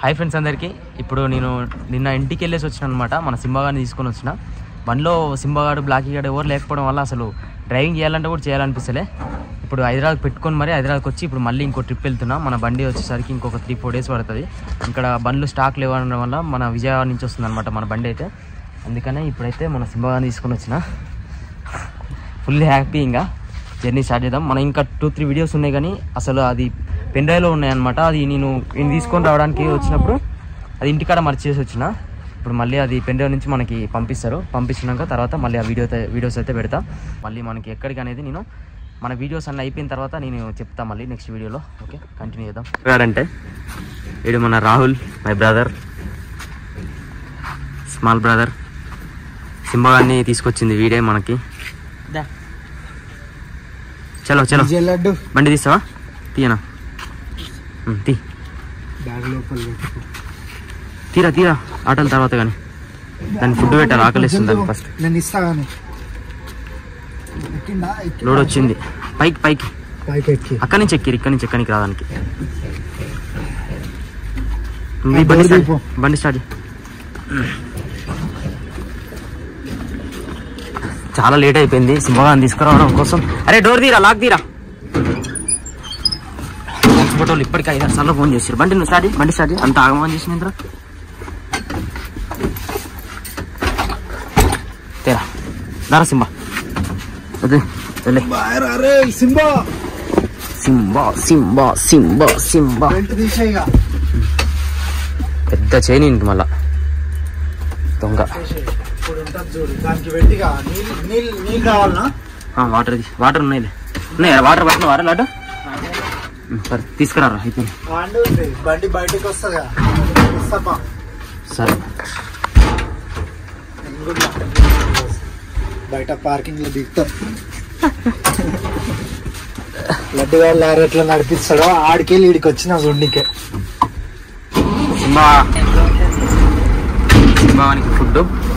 Hi friends అందరికీ ఇప్పుడు నేను నిన్న ఇంటికి వెళ్ళేసి వచ్చిన అనమాట మన సింబాగాడిని తీసుకొని వచ్చిన బండిలో సింబాగాడు బ్లాకీ గాడు ఎవరు లేకపోవడం వల్ల అసలు డ్రైవింగ్ చేయాలంటే కూడా చేయాలనిపిస్తలే ఇప్పుడు హైదరాబాద్ పెట్టుకొని మరి హైదరాబాద్కి వచ్చి ఇప్పుడు మళ్ళీ ఇంకో ట్రిప్ వెళ్తున్నా మన బండి వచ్చేసరికి ఇంకొక త్రీ ఫోర్ డేస్ పడుతుంది ఇక్కడ బండ్లు స్టాక్ లేవడం వల్ల మన విజయవాడ నుంచి వస్తుంది అనమాట మన బండి అయితే అందుకనే ఇప్పుడైతే మన సింబాగాడిని తీసుకొని వచ్చిన ఫుల్ హ్యాపీ ఇంకా జర్నీ స్టార్ట్ చేద్దాం మనం ఇంకా టూ త్రీ వీడియోస్ ఉన్నాయి కానీ అసలు అది పెన్ డ్రైవ్లో ఉన్నాయన్నమాట అది నేను నేను తీసుకొని రావడానికి వచ్చినప్పుడు అది ఇంటికాడ మర్చేసి వచ్చిన ఇప్పుడు మళ్ళీ అది పెన్ డ్రైవ్ నుంచి మనకి పంపిస్తారు పంపించినాక తర్వాత మళ్ళీ ఆ వీడియో వీడియోస్ అయితే పెడతా మళ్ళీ మనకి ఎక్కడికి అనేది నేను మన వీడియోస్ అన్నీ అయిపోయిన తర్వాత నేను చెప్తా మళ్ళీ నెక్స్ట్ వీడియోలో ఓకే కంటిన్యూ చేద్దాం అంటే వీడు మన Rahul my brother small brother సింబాగాన్ని తీసుకొచ్చింది వీడే మనకి చలో చలో విజయ్ లడ్డు బండి తీస్తావా తీయనా ఉమ్, తీ బ్యాగ్ లోపల పెట్టుకో. తీరా తీరా ఆటల తర్వాత కానీ దాన్ని ఫుడ్ పెట్టాలి ఆకలిస్తుంది దాన్ని ఫస్ట్ నేను ఇస్తా కానీ ఎక్కిందా ఎక్కి- లోడ్ వచ్చింది పైకి పైకి పైకి ఎక్కి అక్కడి నుంచి ఎక్కిరు ఇక్కడి నుంచి ఎక్కడికి రావడానికి ఆ, ఈ బండి డోర్ స్టార్ట్ తీపో. బండి స్టార్ట్ చేయి. చాలా లేట్ అయిపోయింది సింహగాన్ని తీసుకురావడం కోసం అరే డోర్ తీరా లాక్ తీరా ఫోటోలు ఇప్పటికీ ఐదు సార్లు ఫోన్ చేశారు బండి నువ్వు స్టార్ట్ చేయి, బండి స్టార్ట్ చేయి. అంత ఆగమని చేసిన ఇంద్ర తేరా దారా సింబా వద్దు వెళ్ళే బాయ్ అరే Simba Simba Simba Simba Simba belt తీసేయగా పెద్ద చైన్ ఇంక మళ్ళా దొంగ ఇప్పుడు ఉంటుంది చూడు దానికి పెట్టిగా నీళ్ళు నీళ్ళు నీళ్ళు కావాలనా ఆ, వాటర్ ఇది వాటర్ ఉన్నాయిలే ఉన్నాయా వాటర్ పట్టిన వాటర్ లాట సరే తీసుకురారా అయిపోయింది వాండి ఉంది బండి బయటకు వస్తుందిగా ఇస్తాపా సరే నేను కూడా బయట పార్కింగ్ లో దిగుతాం లడ్డు గారు లారీ ఎట్లా నడిపిస్తాడో ఆడికెళ్ళి ఈడికి వచ్చిన గుండికే సింబా సింబావానికి ఫుడ్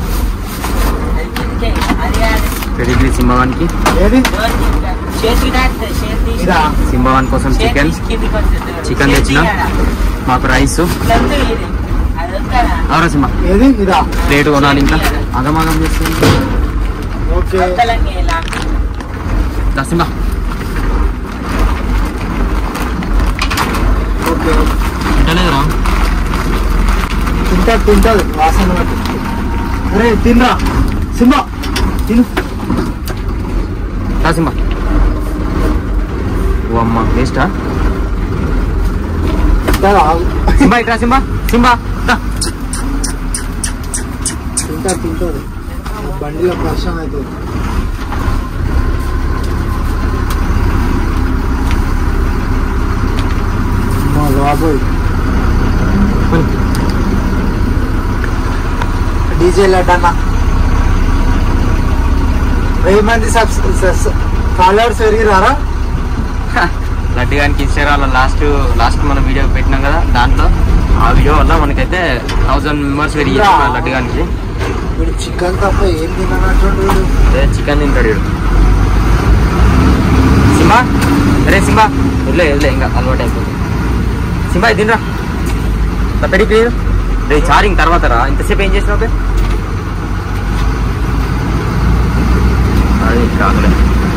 పెడిగ్రీ సింబావానికి ఏది ఇదా సింబావాన్ కోసం చికెన్ చికెన్ తెచ్చిన మాకు రైస్ అవరా సింబా ఏది ఇదా ప్లేట్ కొనాలి ఇంకా అగమాగం చేస్తుంది ఓకే దా సింబా ఓకే తింటలేదురా తింటది తింటది వాసన బట్టి అరే తినరా సింబా తిను దా సింబా ఓ అమ్మ వేస్టా తింటది ఆగు. సింబా ఇట్రా సింబా సింబా దా తింటది తింటది బండిలో పరిశ్రమ అవుతుంది అమ్మా, బాబోయ్ డీజే లడ్డు అన్న వెయ్యి మంది సబ్స్ ఫాలోవర్స్ పెరిగిరారా లడ్డు గారికి ఇన్స్టాగ్రామ్ లాస్ట్ లాస్ట్ మనం వీడియో పెట్టినాం కదా దాంట్లో ఆ వీడియో వల్ల మనకైతే థౌజండ్ మెంబర్స్ పెరిగి లడ్డు గారికి వీడు చికెన్ తప్ప ఏం తిననట్టుండు వీడు అదే చికెన్ తింటాడు వీడు సింబా అరే సింబా వదిలే వదిలే ఇంకా అలవాటు అయిపోతుంది సింబా ఇది తినరా దా పెడి క్లియర్ రే చారింగ్ తర్వాత రా ఇంతసేపు ఏం చేసినావు బే? అది కాదులే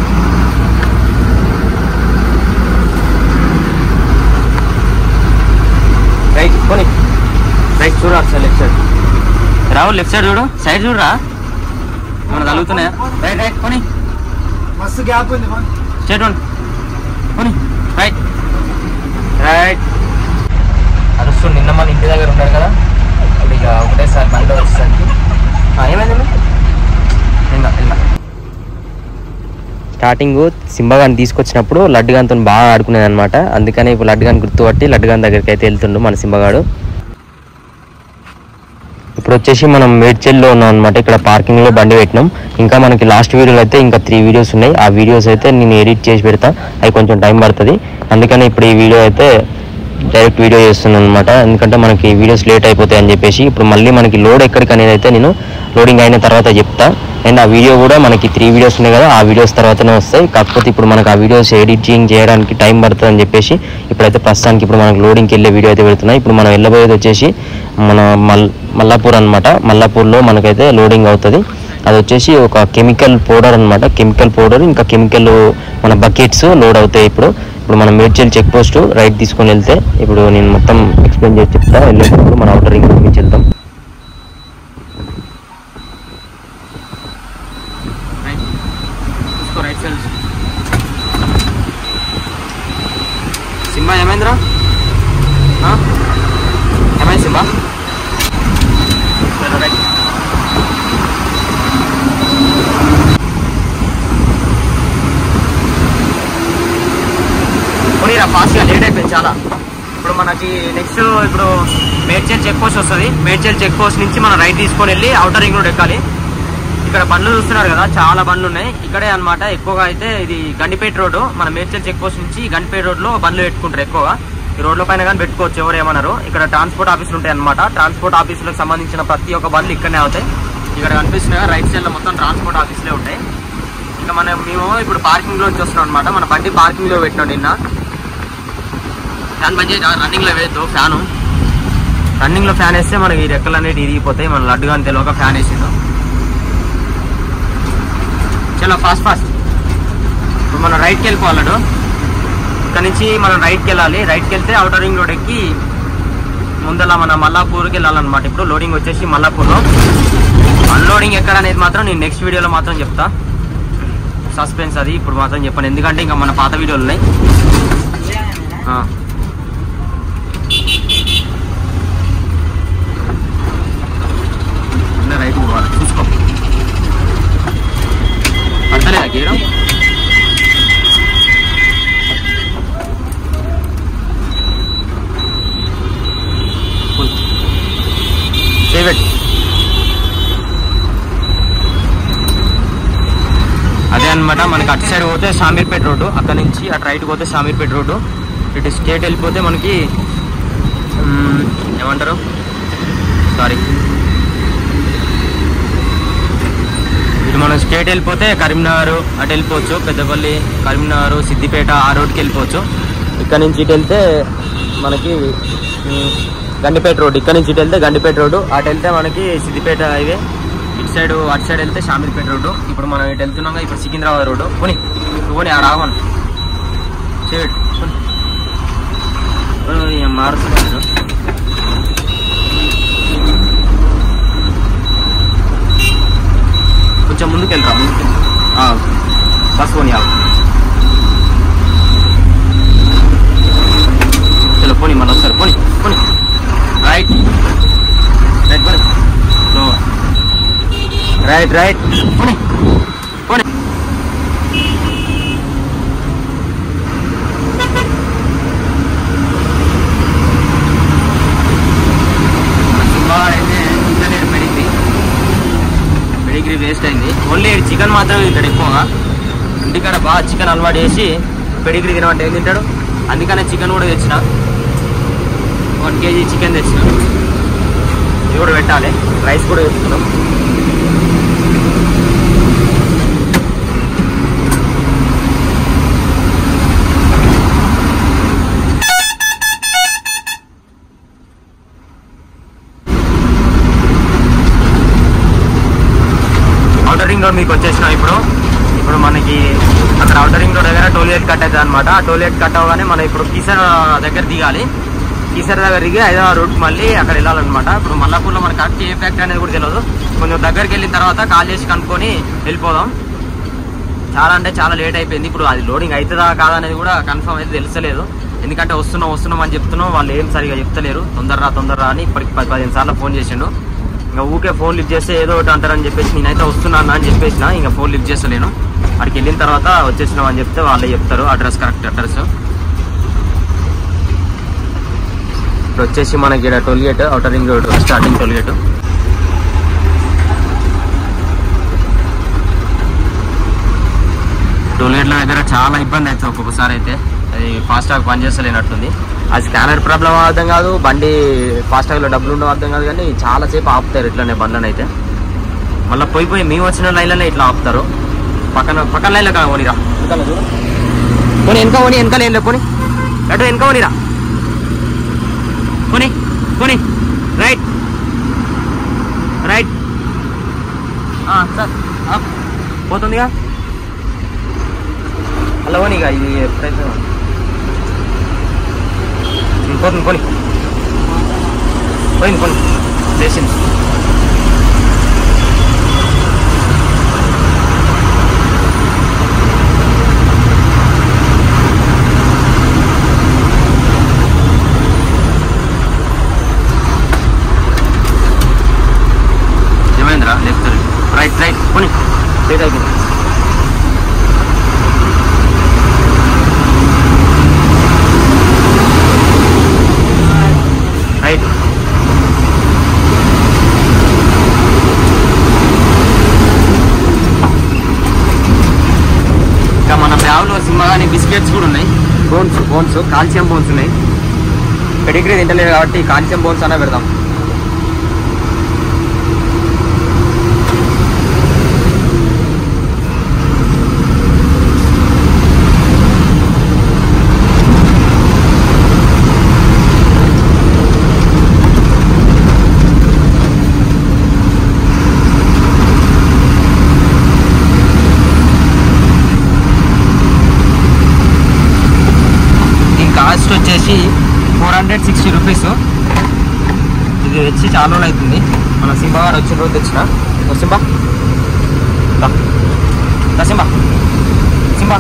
రైట్ పోనీ రైట్ చూడు ఒకసారి లెఫ్ట్ సైడ్ రావు లెఫ్ట్ సైడ్ చూడు సైడ్ చూడరా మన తగులుతున్నాయా రైట్ రైట్ పోనీ మస్తు గ్యాప్ ఉంది మన స్ట్రేట్ వన్ పోనీ రైట్ రైట్ అరుస్తూ నిన్న మన ఇంటి దగ్గర ఉన్నాడు కదా ఇప్పుడు ఇక ఒకటేసారి బండి వచ్చేసరికి ఆ, ఏమైంది ఇంకా ఇంకా స్టార్టింగ్ సింబగాని తీసుకొచ్చినప్పుడు లడ్డుగానితో బాగా ఆడుకునేది అనమాట అందుకనే ఇప్పుడు లడ్డుగాని గుర్తుపట్టి లడ్డుగాని దగ్గరికి అయితే వెళ్తుండు మన సింబగాడు ఇప్పుడు వచ్చేసి మనం మేడ్చెల్లో ఉన్నాం అనమాట ఇక్కడ పార్కింగ్ లో బండి పెట్టినాం ఇంకా మనకి లాస్ట్ వీడియోలో అయితే ఇంకా త్రీ వీడియోస్ ఉన్నాయి ఆ వీడియోస్ అయితే నేను ఎడిట్ చేసి పెడతా అవి కొంచెం టైం పడుతుంది అందుకని ఇప్పుడు ఈ వీడియో అయితే డైరెక్ట్ వీడియో చేస్తున్నాను అనమాట ఎందుకంటే మనకి వీడియోస్ లేట్ అయిపోతాయి అని చెప్పేసి ఇప్పుడు మళ్ళీ మనకి లోడ్ ఎక్కడికి అనేది అయితే నేను లోడింగ్ అయిన తర్వాత చెప్తా అండ్ ఆ వీడియో కూడా మనకి త్రీ వీడియోస్ ఉన్నాయి కదా ఆ వీడియోస్ తర్వాతనే వస్తాయి కాకపోతే ఇప్పుడు మనకు ఆ వీడియోస్ ఎడిటింగ్ చేయడానికి టైం పడుతుంది అని చెప్పేసి ఇప్పుడైతే ప్రస్తుతానికి ఇప్పుడు మనకు లోడింగ్కి వెళ్ళే వీడియో అయితే పెడుతున్నాయి ఇప్పుడు మనం వెళ్ళబోయేది వచ్చేసి మన మల్ మల్లాపూర్ అనమాట మల్లాపూర్లో మనకైతే లోడింగ్ అవుతుంది అది వచ్చేసి ఒక కెమికల్ పౌడర్ అన్నమాట కెమికల్ పౌడర్ ఇంకా కెమికల్ మన బకెట్స్ లోడ్ అవుతాయి ఇప్పుడు ఇప్పుడు మనం మేడ్చల్ చెక్ పోస్ట్ రైట్ తీసుకొని వెళ్తే ఇప్పుడు నేను మొత్తం ఎక్స్ప్లెయిన్ చేసి చెప్తా వెళ్ళేటప్పుడు మన అవుటర్ రింగ్ నుంచి వెళ్తాం సింబా ఏమైందిరా ఆ? ఏమైంది సింబా రైట్ పోనీరా ఫాస్ట్గా లేట్ అయిపోయింది చాలా ఇప్పుడు మనకి నెక్స్ట్ ఇప్పుడు మేడ్చల్ చెక్ పోస్ట్ వస్తుంది మేడ్చల్ చెక్ పోస్ట్ నుంచి మనం రైట్ తీసుకొని వెళ్ళి అవుటర్ రింగ్ రోడ్ ఎక్కాలి ఇక్కడ బండ్లు చూస్తున్నారు కదా చాలా బండ్లు ఉన్నాయి ఇక్కడే అన్నమాట ఎక్కువగా అయితే ఇది గండిపేట రోడ్డు మన మేడ్చల్ చెక్ పోస్ట్ నుంచి గండిపేట రోడ్ లో బండ్లు పెట్టుకుంటారు ఎక్కువగా ఈ రోడ్ల పైన కానీ పెట్టుకోవచ్చు ఎవరు ఏమన్నారు ఇక్కడ ట్రాన్స్పోర్ట్ ఆఫీసులు ఉంటాయి అనమాట ట్రాన్స్పోర్ట్ ఆఫీసులకు సంబంధించిన ప్రతి ఒక్క బండ్లు ఇక్కడనే అవుతాయి ఇక్కడ కనిపిస్తున్నాయి కదా, రైట్ సైడ్ లో మొత్తం ట్రాన్స్పోర్ట్ ఆఫీసులే ఉంటాయి ఇంకా మనం మేము ఇప్పుడు పార్కింగ్ లోంచి వస్తున్నాం అనమాట మన బండి పార్కింగ్ లో పెట్టినాం నిన్న ఫ్యాన్ బంద్ చేసి రన్నింగ్ లో వేయద్దు ఫ్యాను రన్నింగ్ లో ఫ్యాన్ వేస్తే మనకి ఈ రెక్కలు అనేవి ఇరిగిపోతాయి మన లడ్డుగా అని తెలియక ఫ్యాన్ వేసిండు చలో ఫాస్ట్ ఫాస్ట్ ఇప్పుడు మనం రైట్కి వెళ్ళిపోవాలడు ఇక్కడ నుంచి మనం రైట్కి వెళ్ళాలి రైట్కి వెళ్తే అవుటర్ రింగ్ రోడ్ ఎక్కి ముందల మన మల్లాపూర్కి వెళ్ళాలన్నమాట ఇప్పుడు లోడింగ్ వచ్చేసి మల్లాపూర్లో అన్లోడింగ్ ఎక్కడ అనేది మాత్రం నేను నెక్స్ట్ వీడియోలో మాత్రం చెప్తా సస్పెన్స్ అది ఇప్పుడు మాత్రం చెప్పాను ఎందుకంటే ఇంకా మన పాత వీడియోలు ఉన్నాయి ఆ. ఇలా రైట్ పోవాలి చూసుకో పడతలేదా గీయడం చేయబెట్టు అదే అన్నమాట మనకి అటు సైడ్ పోతే షామీర్పేట రోడ్డు అక్కడ నుంచి అటు రైట్ పోతే షామీర్పేట రోడ్డు ఇటు స్టేట్ వెళ్ళిపోతే మనకి మ్, ఏమంటారు సారీ ఇటు మనం స్టేట్ వెళ్ళిపోతే కరీంనగర్ అటు వెళ్ళిపోవచ్చు పెద్దపల్లి కరీంనగర్ సిద్దిపేట ఆ రోడ్కి వెళ్ళిపోవచ్చు ఇక్కడ నుంచి ఇటు వెళ్తే మనకి మ్, గండిపేట రోడ్ ఇక్కడ నుంచి ఇటు వెళ్తే గండిపేట రోడ్డు అటు వెళ్తే మనకి సిద్దిపేట హైవే ఇటు సైడ్ అటు సైడ్ వెళ్తే షామీర్పేట రోడ్డు ఇప్పుడు మనం ఇటు వెళ్తున్నాం కదా, ఇప్పుడు సికింద్రాబాద్ రోడ్డు పోనీ ఇప్పుడు పోనీ ఆ రావన్ చేయడు మారుతున్నాడు కొంచెం ముందుకు వెళ్ళరా ముందుకు ఆ, బస్ పోనీ ఆగు చలో పోనీ మళ్ళీ ఒకసారి పోనీ పోనీ రైట్ రైట్ పోనీ స్లో రైట్ రైట్ పోనీ పోనీ అయితే ఇంటర్నెట్ పెడిగ్రీ పెడిగ్రీ వేస్ట్ అయింది ఓన్లీ చికెన్ మాత్రమే తింటాడు ఎక్కువగా ఇంటికాడ బాగా చికెన్ అలవాటు చేసి పెడిగ్రీ తినమంటే ఏం తింటాడు అందుకనే చికెన్ కూడా తెచ్చిన వన్ కేజీ చికెన్ తెచ్చిన ఇది కూడా పెట్టాలి రైస్ కూడా తెచ్చుకున్నాం అవుటర్ రింగ్ రోడ్ మీకు వచ్చేసినాం ఇప్పుడు ఇప్పుడు మనకి అక్కడ అవుటర్ రింగ్ రోడ్ దగ్గర టోలియట్ కట్ అవుతుంది అనమాట ఆ టోలియట్ కట్ అవగానే మనం ఇప్పుడు కీసర్ దగ్గర దిగాలి కీసర్ దగ్గర దిగి హైదరాబాద్ రూట్ మళ్ళీ అక్కడ వెళ్ళాలన్నమాట ఇప్పుడు మల్లాపూర్లో మనకి కరెక్ట్ ఏ ఫ్యాక్టరీ అనేది కూడా తెలియదు కొంచెం దగ్గరికి వెళ్ళిన తర్వాత కాల్ చేసి కనుక్కొని వెళ్ళిపోదాం చాలా అంటే చాలా లేట్ అయిపోయింది ఇప్పుడు అది లోడింగ్ అవుతుందా కాదా అనేది కూడా కన్ఫర్మ్ అయితే తెలుస్తలేదు ఎందుకంటే వస్తున్నాం వస్తున్నాం అని చెప్తున్నాం వాళ్ళు ఏం సరిగా చెప్తలేరు తొందరరా తొందరరా అని ఇప్పటికి పది పదిహేను సార్లు ఫోన్ చేసిండు ఇంకా ఊకే ఫోన్ లిఫ్ట్ చేస్తే ఏదో ఒకటి అంటారని చెప్పేసి నేనైతే వస్తున్నాను అని చెప్పేసిన ఇంకా ఫోన్ లిఫ్ట్ చేస్తలేను అక్కడికి వెళ్ళిన తర్వాత వచ్చేసినాం అని చెప్తే వాళ్ళే చెప్తారు అడ్రస్ కరెక్ట్ అడ్రస్ ఇప్పుడు వచ్చేసి మనకి ఇక్కడ tollgate outer ring road starting tollgate టోల్గేట్ల దగ్గర చాలా ఇబ్బంది అవుతుంది ఒక్కొక్కసారి అయితే అది ఫాస్ట్ టాగ్ పనిచేస్తలేనట్టుంది అది స్కానర్ ప్రాబ్లం అర్థం కాదు బండి ఫాస్టాగ్లో డబ్బులు ఉండవు అర్థం కాదు కానీ చాలా సేపు ఆపుతారు ఇట్లానే బండ్లను అయితే మళ్ళీ పోయి పోయి మేము వచ్చిన లైన్లోనే ఇట్లా ఆపుతారు పక్కన పక్కన లైన్లో కా పోనీరా పోనీ వెనక పోనీ వెనక లైన్లో పోనీ అటు వెనక పోనీరా పోనీ పోనీ రైట్ రైట్ సార్ ఆప్. పోతుందిగా అలా పోనీగా ఇది ఎప్పుడైతే పోతుంది పోనీ పోయింది పోనీ లేచింది ఏమైందిరా లెఫ్ట్ రైట్ రైట్ పోనీ లేట్ అయిపోయింది రైట్ ఇంకా మన బ్యాగ్లో సింహగాని బిస్కెట్స్ కూడా ఉన్నాయి బోన్స్ బోన్స్ కాల్షియం బోన్స్ ఉన్నాయి పెడిగ్రీ తింటలేదు కాబట్టి కాల్షియం బోన్స్ అన్నా పెడదాం దీని కాస్ట్ వచ్చేసి ఫోర్ హండ్రెడ్ సిక్స్టీ రూపీస్ ఇది వచ్చి చాలా రోజులు అవుతుంది మన సింబా గారు వచ్చిన రోజు తెచ్చిన ఓ సింబా దా. దా సింబా సింబా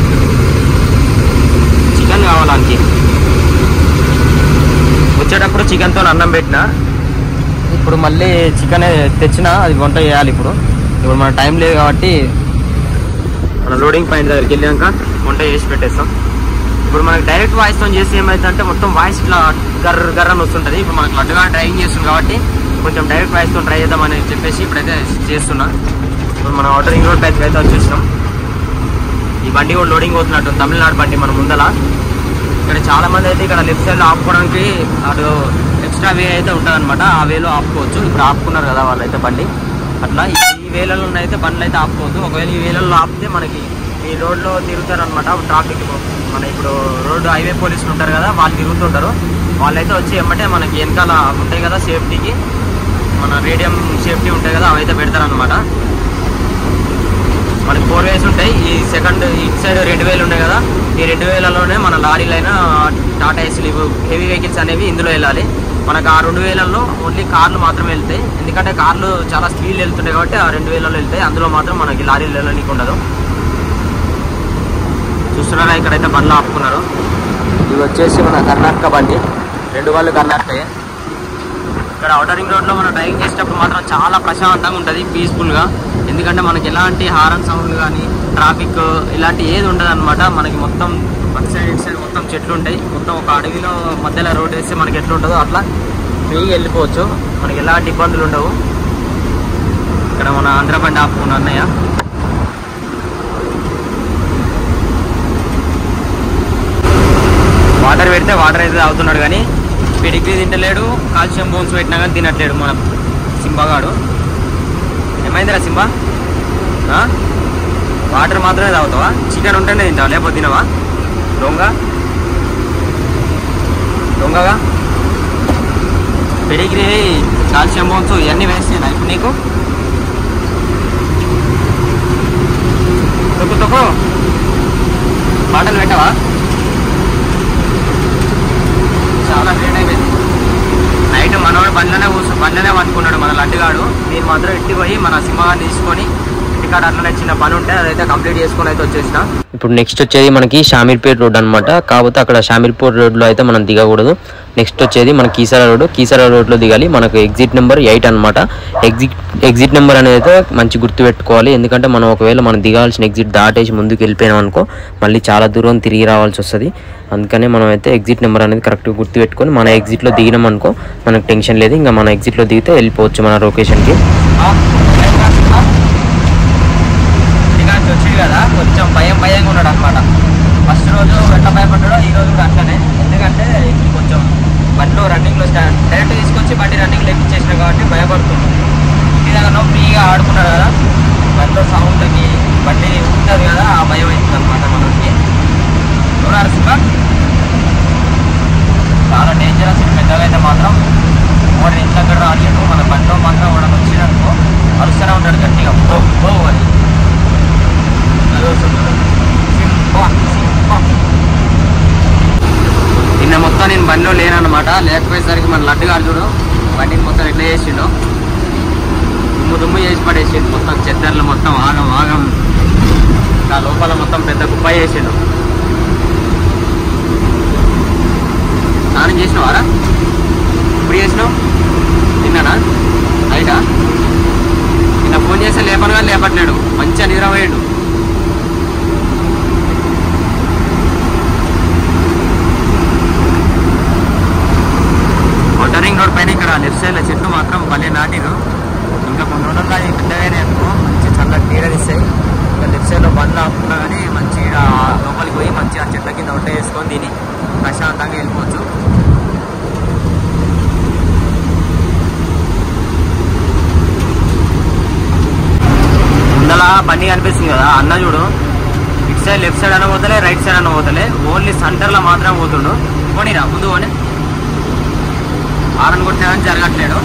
చికెన్ కావాలానికి వచ్చేటప్పుడు చికెన్తో అన్నం పెట్టిన ఇప్పుడు మళ్ళీ చికెన్ తెచ్చిన అది వంట చేయాలి ఇప్పుడు ఇప్పుడు మన టైం లేదు కాబట్టి మన లోడింగ్ పాయింట్ దగ్గరికి వెళ్ళాక వంట చేసి పెట్టేస్తాం ఇప్పుడు మనకి డైరెక్ట్ వాయిస్ తో చేస్తే ఏమైందంటే మొత్తం వాయిస్ ఇట్లా గర్ర గర్ర అని వస్తుంటది ఇప్పుడు మనకు లడ్డుగా డ్రైవింగ్ చేస్తుంది కాబట్టి కొంచెం డైరెక్ట్ వాయిస్ తో ట్రై చేద్దామని చెప్పేసి ఇప్పుడైతే చేస్తున్నా ఇప్పుడు మనం అవుటర్ రింగ్ రోడ్ పైకి అయితే వచ్చేసినాం ఈ బండి కూడా లోడింగ్ అవుతున్నట్టు తమిళనాడు బండి మన ముందల ఇక్కడ చాలా మంది అయితే ఇక్కడ లెఫ్ట్ సైడ్ లో ఆపుకోవడానికి అటు ఎక్స్ట్రా వే అయితే ఉంటుంది ఆ వేలో ఆపుకోవచ్చు ఇప్పుడు ఆపుకున్నారు కదా వాళ్ళైతే బండి అట్లా ఈ- ఈ వేలలో అయితే బండ్లు అయితే ఆపుకోవద్దు ఒకవేళ ఈ వేలలో ఆపితే మనకి ఈ రోడ్లో తిరుగుతారు అనమాట ట్రాఫిక్ మన ఇప్పుడు రోడ్డు హైవే పోలీసులు ఉంటారు కదా వాళ్ళు తిరుగుతుంటారు వాళ్ళైతే వచ్చి ఎమ్మటే మనకి వెనకాల ఉంటాయి కదా సేఫ్టీకి మన రేడియం సేఫ్టీ ఉంటాయి కదా అవైతే పెడతారనమాట మనకి ఫోర్ వేస్ ఉంటాయి ఈ సెకండ్ ఇటు సైడ్ రెండు వేలు ఉన్నాయి కదా ఈ రెండు వేలలోనే మన లారీలైనా టాటా ఏసీలు ఇవి హెవీ వెహికల్స్ అనేవి ఇందులో వెళ్ళాలి మనకు ఆ రెండు వేలల్లో ఓన్లీ కార్లు మాత్రమే వెళ్తాయి ఎందుకంటే కార్లు చాలా స్పీడ్ వెళ్తుంటాయి కాబట్టి ఆ రెండు వేలలో వెళ్తాయి అందులో మాత్రం మనకి లారీలు వెళ్ళడానికి ఉండదు చూస్తున్నారా ఇక్కడైతే బండ్లు ఆపుకున్నారు ఇవి వచ్చేసి మన కర్ణాటక బండి రెండు వాళ్ళు కర్ణాటకయే ఇక్కడ అవుటర్ రింగ్ రోడ్లో మనం డ్రైవింగ్ చేసేటప్పుడు మాత్రం చాలా ప్రశాంతంగా ఉంటుంది పీస్ఫుల్గా ఎందుకంటే మనకి ఎలాంటి హారన్ సౌండ్ కానీ ట్రాఫిక్ ఇలాంటి ఏది ఉండదు అనమాట మనకి మొత్తం అటు సైడ్ ఇటు సైడ్ మొత్తం చెట్లు ఉంటాయి మొత్తం ఒక అడవిలో మధ్యలో రోడ్ వేస్తే మనకి ఎట్లా ఉంటుందో అట్లా ఫ్రీగా వెళ్ళిపోవచ్చు మనకి ఎలాంటి ఇబ్బందులు ఉండవు ఇక్కడ మన ఆంధ్ర బండి ఆపుకున్న అన్నయ్య వాటర్ పెడితే వాటర్ అయితే తాగుతున్నాడు కానీ పిడికి తింటలేడు కాల్షియం బోన్స్ పెట్టినా కానీ తినట్లేడు మన సింబాగాడు ఏమైందిరా సింబా ఆ? వాటర్ మాత్రమే తాగుతావా చికెన్ ఉంటేనే తింటావా లేకపోతే తినవా దొంగ దొంగగా పెడిగ్రీ కాల్షియం బోన్స్ ఇవన్నీ వేస్తేనా ఇప్పుడు నీకు తొక్కు తొక్కు బాటలు పెట్టవా చాలా లేట్ అయిపోయింది నైట్ మనవాడు బండ్లనే కూర్చో బండ్లనే వండుకున్నాడు మన లడ్డుగాడు నేను మాత్రం ఇంటికి పోయి మన సింహాన్ని తీసుకొని ఇంటికాడ అట్లనే చిన్న పని ఉంటే అదైతే కంప్లీట్ చేసుకొని అయితే వచ్చేసిన ఇప్పుడు నెక్స్ట్ వచ్చేది మనకి షామీర్పేట్ రోడ్ అనమాట కాకపోతే అక్కడ షామీర్పేట్ రోడ్లో అయితే మనం దిగకూడదు నెక్స్ట్ వచ్చేది మన కీసరా రోడ్ కీసరా రోడ్లో దిగాలి మనకు ఎగ్జిట్ నెంబర్ ఎయిట్ అనమాట ఎగ్జిట్ ఎగ్జిట్ నెంబర్ అనేది అయితే మంచి గుర్తు పెట్టుకోవాలి ఎందుకంటే మనం ఒకవేళ మనం దిగాల్సిన ఎగ్జిట్ దాటేసి ముందుకు వెళ్ళిపోయినాం అనుకో మళ్ళీ చాలా దూరం తిరిగి రావాల్సి వస్తుంది అందుకనే మనం అయితే ఎగ్జిట్ నెంబర్ అనేది కరెక్ట్గా గుర్తు పెట్టుకొని మన ఎగ్జిట్లో దిగినాం అనుకో మనకు టెన్షన్ లేదు ఇంకా మన ఎగ్జిట్లో దిగితే వెళ్ళిపోవచ్చు మన లొకేషన్కి వచ్చింది కదా కొంచెం భయం భయంగా ఉన్నాడు అనమాట ఫస్ట్ రోజు ఎట్లా భయపడ్డాడో ఈ రోజు కూడా అట్లనే ఎందుకంటే బండిలో రన్నింగ్లో స్టార్ట్ డైరెక్ట్ తీసుకొచ్చి బండి రన్నింగ్ ఎక్కించేసిన కాబట్టి భయపడుతుంది ఇంటి దగ్గర ఫ్రీగా ఆడుకున్నాడు కదా బండిలో సౌండ్కి బండి ఉంటుంది కదా ఆ భయం అవుతుంది అనమాట మనకి చూడాలి సినిమా చాలా డేంజరస్ పెద్దగా అయితే మాత్రం వాడు ఎంత దగ్గర రాలేదు మన బండిలో మాత్రం వాడు వచ్చిననుకో అరుస్తూనే ఉంటాడు గట్టిగా పో పో అని అది వస్తుంది. సింహ, సింహ. నిన్న మొత్తం నేను బండిలో లేనన్నమాట లేకపోయేసరికి మన లడ్డు గారు చూడు బండిని మొత్తం ఎట్లా చేసిండు దుమ్ము దుమ్ము చేసి పడేసిండు మొత్తం చెద్దర్లు మొత్తం ఆగం ఆగం ఆ లోపల మొత్తం పెద్ద కుప్ప చేసిండు స్నానం చేసినవారా ఇప్పుడు చేసినావు నిన్ననా నైటా నిన్న ఫోన్ చేస్తే లేపనుగా లేపట్లేడు మంచిగా నిద్రపోయాడు రింగ్ రోడ్ పైన ఇక్కడ లెఫ్ట్ సైడ్ లో చెట్లు మాత్రం భలే నాటిరు ఇంకా కొన్ని రోజుల్లో అది పెద్దగానే అనుకో మంచి చల్లగా నీడనిస్తాయి ఇంకా లెఫ్ట్ సైడ్ లో బండ్లు ఆపుకున్నా కానీ మంచి ఈడ లోపలికి పోయి మంచిగా చెట్ల కింద వంట వేసుకొని తిని ప్రశాంతంగా వెళ్ళిపోవచ్చు ముందల బండి కనిపిస్తుంది కదా అన్న చూడు ఇటు సైడ్ లెఫ్ట్ సైడ్ అన్న పోతలే రైట్ సైడ్ అన్న పోతలే ఓన్లీ సెంటర్ లో మాత్రం పోతుండు పోనీరా ముందు పోనీ ఆరని కొట్టినా కానీ జరగట్లేడు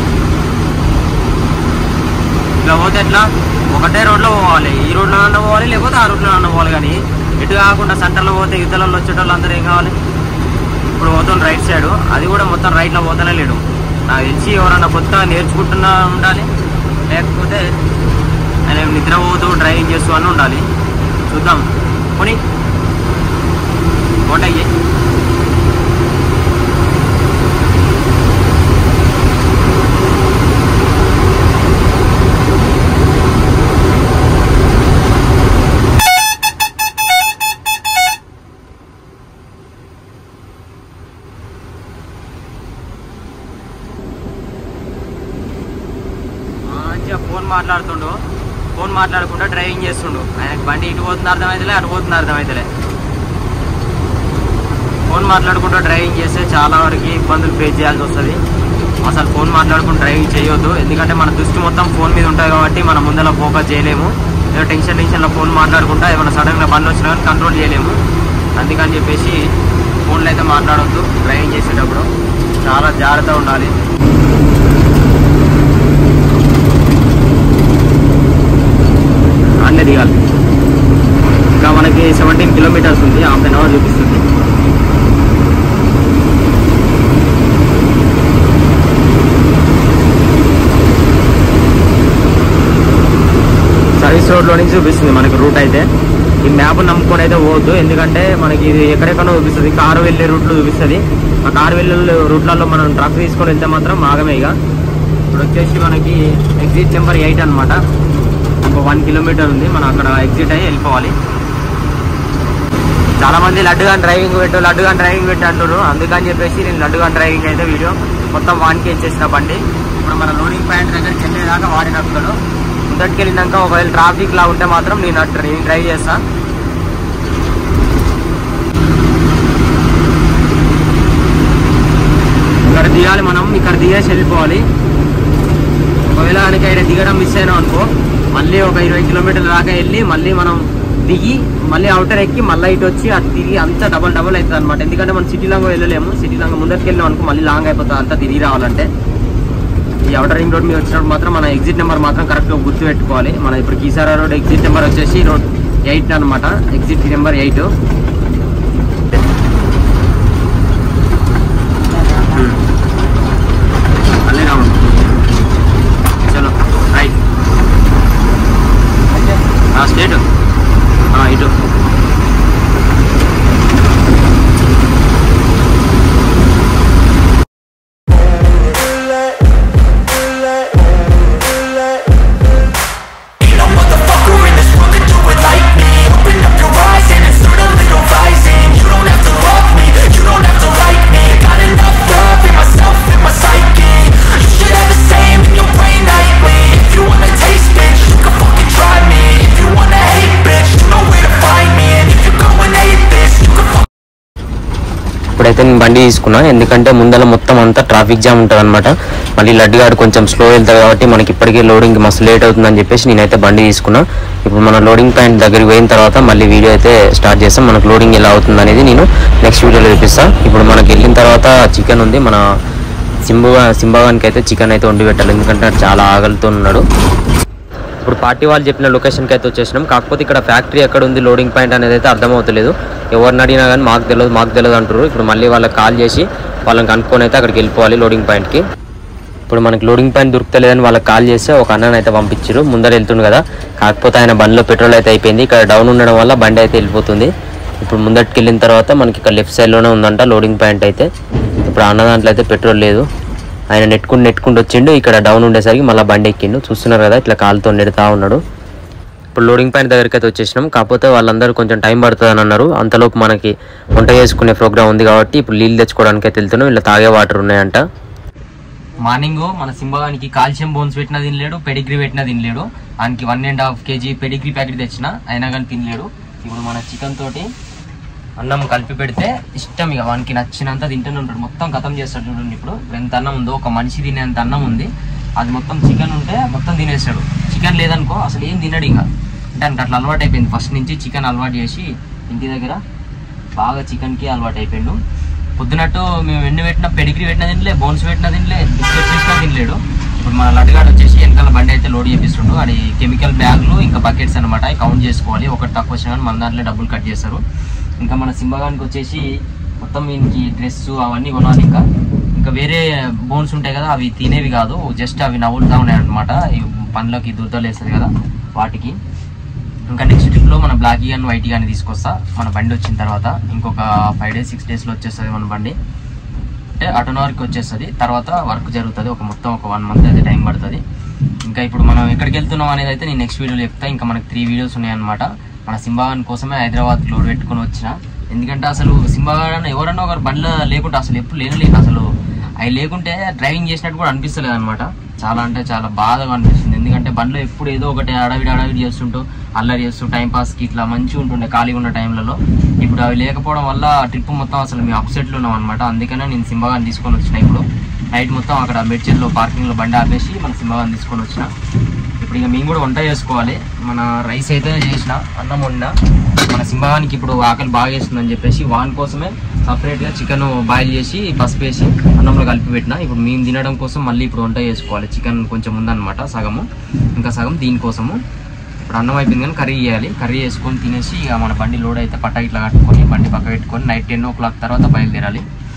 ఇట్లా పోతే ఎట్లా ఒకటే రోడ్లో పోవాలి ఈ రోడ్లో అన్న పోవాలి లేకపోతే ఆ రోడ్లో అన్న పోవాలి కానీ ఇటు కాకుండా సెంటర్లో పోతే యుద్ధాలలో వచ్చేటోళ్ళు అందరూ ఏం కావాలి ఇప్పుడు పోతుంది రైట్ సైడ్ అది కూడా మొత్తం రైట్లో పోతూనే లేడు నాకు తెలిసి ఎవరన్నా కొత్తగా నేర్చుకుంటున్నా ఉండాలి లేకపోతే ఆయన నిద్రపోతూ డ్రైవింగ్ చేస్తూ అని ఉండాలి చూద్దాం పోనీ కోటయ్యి మంచిగా ఫోన్ మాట్లాడుతుండు ఫోన్ మాట్లాడకుండా డ్రైవింగ్ చేస్తుండు ఆయనకి బండి ఇటు పోతుంది అర్థమైతలే అటు పోతుంది అర్థమైతలే ఫోన్ మాట్లాడుకుంటూ డ్రైవింగ్ చేస్తే చాలా వరకు ఇబ్బందులు ఫేస్ చేయాల్సి వస్తుంది అసలు ఫోన్ మాట్లాడుకుంటూ డ్రైవింగ్ చేయొద్దు ఎందుకంటే మన దృష్టి మొత్తం ఫోన్ మీద ఉంటుంది కాబట్టి మనం ముందర ఫోకస్ చేయలేము ఏదో టెన్షన్ టెన్షన్లో ఫోన్ మాట్లాడుకుంటా ఏమైనా సడన్గా బండి వచ్చినా కానీ కంట్రోల్ చేయలేము అందుకని చెప్పేసి ఫోన్లో అయితే మాట్లాడొద్దు డ్రైవింగ్ చేసేటప్పుడు చాలా జాగ్రత్తగా ఉండాలి అన్నీ దిగాలి ఇంకా మనకి సెవెంటీన్ కిలోమీటర్స్ ఉంది హాఫ్ అన్ అవర్ చూపిస్తుంది సర్వీస్ రోడ్లో నుంచి చూపిస్తుంది మనకి రూట్ అయితే ఈ మ్యాప్ నమ్ముకొని అయితే పోవద్దు ఎందుకంటే మనకి ఇది ఎక్కడెక్కడో చూపిస్తుంది కారు వెళ్ళే రూట్లో చూపిస్తుంది ఆ కారు వెళ్ళే రూట్లలో మనం ట్రక్ తీసుకొని వెళ్తే మాత్రం ఆగమే ఇక ఇప్పుడు వచ్చేసి మనకి ఎగ్జిట్ నెంబర్ ఎయిట్ అనమాట ఒక వన్ కిలోమీటర్ ఉంది మనం అక్కడ ఎగ్జిట్ అయ్యి వెళ్ళిపోవాలి చాలా మంది లడ్డుగా డ్రైవింగ్ పెట్టు లడ్డుగా డ్రైవింగ్ పెట్టు అంటున్నారు అందుకని చెప్పేసి నేను లడ్డుగా డ్రైవింగ్ అయితే వీడియో మొత్తం వానికి ఇచ్చేసిన బండి ఇప్పుడు మన లోడింగ్ పాయింట్ దగ్గరికి వెళ్ళేదాకా వాడి నడుపుతాడు ముందటికి వెళ్ళినాక ఒకవేళ ట్రాఫిక్ లా ఉంటే మాత్రం నేను అట్టు నేను డ్రైవ్ చేస్తా ఇక్కడ దిగాలి మనం ఇక్కడ దిగేసి వెళ్ళిపోవాలి ఒకవేళ కనుక ఇక్కడ దిగడం మిస్ అయినా అనుకో మళ్ళీ ఒక ఇరవై కిలోమీటర్ల దాకా వెళ్ళి మళ్ళీ మనం దిగి మళ్ళీ అవుటర్ ఎక్కి మళ్ళీ ఇటు వచ్చి అది తిరిగి అంతా డబల్ డబల్ అవుతుంది అనమాట ఎందుకంటే మనం సిటీ లాంగ్ వెళ్ళలేము సిటీ లాంగ్ ముందరికి వెళ్ళినాం అనుకో మళ్ళీ లాంగ్ అయిపోతుంది అంతా తిరిగి రావాలంటే ఈ అవుటర్ రింగ్ రోడ్ మీద వచ్చినప్పుడు మాత్రం మన ఎగ్జిట్ నెంబర్ మాత్రం కరెక్ట్గా గుర్తు పెట్టుకోవాలి మన ఇప్పుడు కీసారా రోడ్ ఎగ్జిట్ నెంబర్ వచ్చేసి రోడ్ ఎయిట్ అనమాట ఎగ్జిట్ నెంబర్ ఎయిట్ మళ్ళీ రౌండ్ చలో రైట్ స్టేట్ ఇటు Ain't no motherfucker in this world could do it like me Open up your eyes and insert a little ఇక్కడైతే నేను బండి తీసుకున్నా ఎందుకంటే ముందర మొత్తం అంతా ట్రాఫిక్ జామ్ ఉంటుంది అనమాట మళ్ళీ లడ్డుగాడు కొంచెం స్లో వెళ్తాడు కాబట్టి మనకి ఇప్పటికే లోడింగ్ మస్తు లేట్ అవుతుందని చెప్పేసి నేనైతే బండి తీసుకున్నా ఇప్పుడు మన లోడింగ్ పాయింట్ దగ్గరికి పోయిన తర్వాత మళ్ళీ వీడియో అయితే స్టార్ట్ చేస్తాం మనకు లోడింగ్ ఎలా అవుతుంది అనేది నేను నెక్స్ట్ వీడియోలో చూపిస్తా ఇప్పుడు మనకి వెళ్ళిన తర్వాత చికెన్ ఉంది మన సింబుగా సింబాగానికి అయితే చికెన్ అయితే వండి పెట్టాలి ఎందుకంటే ఆడు చాలా ఆకలితో ఉన్నాడు ఇప్పుడు పార్టీ వాళ్ళు చెప్పిన లొకేషన్కి అయితే వచ్చేసినాం కాకపోతే ఇక్కడ ఫ్యాక్టరీ ఎక్కడ ఉంది లోడింగ్ పాయింట్ అనేది అయితే అర్థమవుతలేదు ఎవరిని అడిగినా కానీ మాకు తెలియదు మాకు తెలియదు అంటారు ఇప్పుడు మళ్ళీ వాళ్ళకి కాల్ చేసి వాళ్ళని కనుక్కొని అయితే అక్కడికి వెళ్ళిపోవాలి లోడింగ్ పాయింట్కి ఇప్పుడు మనకి లోడింగ్ పాయింట్ దొరుకుతలేదని వాళ్ళకి కాల్ చేస్తే ఒక అన్నని అయితే పంపించారు ముందర వెళ్తుండు కదా కాకపోతే ఆయన బండిలో పెట్రోల్ అయితే అయిపోయింది ఇక్కడ డౌన్ ఉండడం వల్ల బండి అయితే వెళ్ళిపోతుంది ఇప్పుడు ముందటికి వెళ్ళిన తర్వాత మనకి ఇక్కడ లెఫ్ట్ సైడ్లోనే ఉందంట లోడింగ్ పాయింట్ అయితే ఇప్పుడు అన్న దాంట్లో అయితే పెట్రోల్ లేదు ఆయన నెట్టుకుంటూ నెట్టుకుంటూ వచ్చిండు ఇక్కడ డౌన్ ఉండేసరికి మళ్ళీ బండి ఎక్కిండు చూస్తున్నారు కదా ఇట్లా కాలుతో నెడుతా ఉన్నాడు ఇప్పుడు లోడింగ్ పాయింట్ దగ్గరికి అయితే వచ్చేసినాం కాకపోతే వాళ్ళందరూ కొంచెం టైం పడుతుంది అని అన్నారు అంతలోపు మనకి వంట చేసుకునే ప్రోగ్రామ్ ఉంది కాబట్టి ఇప్పుడు నీళ్ళు తెచ్చుకోవడానికి అయితే వెళ్తున్నాం ఇలా తాగే వాటర్ ఉన్నాయంట మార్నింగ్ మన సింబాగానికి కాల్షియం బోన్స్ పెట్టినా తినలేడు పెడిగ్రీ పెట్టినా తినలేడు ఆయనకి one and half KG Pedigree packet తెచ్చిన అయినా కానీ తినలేడు ఇప్పుడు మన చికెన్ తోటి అన్నం కలిపి పెడితే ఇష్టం ఇక వానికి నచ్చినంత తింటూనే ఉంటాడు మొత్తం ఖతం చేస్తాడు చూడండి ఇప్పుడు ఇప్పుడు ఎంత అన్నం ఉందో ఒక మనిషి తినేంత అన్నం ఉంది అది మొత్తం చికెన్ ఉంటే మొత్తం తినేస్తాడు చికెన్ లేదనుకో అసలు ఏం తినడు ఇక అంటే ఆయనకి అట్లా అలవాటు అయిపోయింది ఫస్ట్ నుంచి చికెన్ అలవాటు చేసి ఇంటి దగ్గర బాగా చికెన్కి అలవాటు అయిపోయిండు పొద్దునట్టు మేము ఎన్ని పెట్టినా పెడిగ్రీ పెట్టినా తినలే బోన్స్ పెట్టినా తినలే బిస్కెట్స్ చేసినా తినలేడు ఇప్పుడు మన లడ్డుగాడు వచ్చేసి వెనకాల బండి అయితే లోడ్ చేపిస్తుండు అది కెమికల్ బ్యాగ్లు ఇంకా బకెట్స్ అనమాట కౌంట్ చేసుకోవాలి ఒకటి తక్కువ వచ్చినా కానీ మన దాంట్లో డబ్బులు కట్ చేస్తారు ఇంకా మన సింబగానికి వచ్చేసి మొత్తం వీనికి డ్రెస్ అవన్నీ కొనాలి ఇంకా ఇంకా వేరే బోన్స్ ఉంటాయి కదా అవి తినేవి కాదు జస్ట్ అవి నవ్వులుతా ఉన్నాయి అనమాట పండ్లకి దుద్దలు వేస్తుంది కదా వాటికి ఇంకా నెక్స్ట్ ట్రిప్లో మన బ్లాక్ కానీ వైట్ కానీ తీసుకొస్తా మన బండి వచ్చిన తర్వాత ఇంకొక ఫైవ్ డేస్ సిక్స్ డేస్లో వచ్చేస్తుంది మన బండి అంటే అటోన్ వరకు వచ్చేస్తుంది తర్వాత వర్క్ జరుగుతుంది ఒక మొత్తం ఒక వన్ మంత్ అయితే టైం పడుతుంది ఇంకా ఇప్పుడు మనం ఎక్కడికి వెళ్తున్నాం అనేది అయితే నేను నెక్స్ట్ వీడియోలో చెప్తా ఇంకా మనకి త్రీ వీడియోస్ ఉన్నాయన్నమాట మన సింబాగాన్ కోసమే హైదరాబాద్ లోడ్ పెట్టుకొని వచ్చిన ఎందుకంటే అసలు సింబాగాన్ ఎవరన్నా ఒకరు బండ్లో లేకుంటే అసలు ఎప్పుడు లేనలేదు అసలు అవి లేకుంటే డ్రైవింగ్ చేసినట్టు కూడా అనిపిస్తలేదు అనమాట చాలా అంటే చాలా బాధగా అనిపిస్తుంది ఎందుకంటే బండ్లో ఎప్పుడు ఏదో ఒకటి అడవిడి అడవిడి చేస్తుంటూ అల్లరి చేస్తూ టైం పాస్కి ఇట్లా మంచిగా ఉంటుండే ఖాళీగా ఉన్న టైంలలో ఇప్పుడు అవి లేకపోవడం వల్ల ట్రిప్ మొత్తం అసలు మేము అప్సెట్లో ఉన్నాం అనమాట అందుకనే నేను సింబాగాన్ తీసుకొని వచ్చిన ఇప్పుడు నైట్ మొత్తం అక్కడ మెడ్చెల్లో పార్కింగ్లో బండి ఆపేసి మన సింబాగాన్ తీసుకొని వచ్చిన ఇప్పుడు ఇక మేము కూడా వంట చేసుకోవాలి మన రైస్ అయితే చేసిన అన్నం వండినా మన సింహానికి ఇప్పుడు ఆకలి బాగా వేస్తుందని చెప్పేసి వాన్ కోసమే సపరేట్గా చికెన్ బాయిల్ చేసి పసుపు వేసి అన్నంలో కలిపి పెట్టిన ఇప్పుడు మేము తినడం కోసం మళ్ళీ ఇప్పుడు వంట చేసుకోవాలి చికెన్ కొంచెం ఉందన్నమాట సగము ఇంకా సగం దీనికోసము ఇప్పుడు అన్నం అయిపోయింది కానీ కర్రీ చేయాలి కర్రీ చేసుకొని తినేసి ఇక మన బండి లోడ్ అయితే పట్టా ఇట్లా కట్టుకొని బండి పక్క పెట్టుకొని నైట్ టెన్ ఓ క్లాక్ తర్వాత బయలుదేరాలి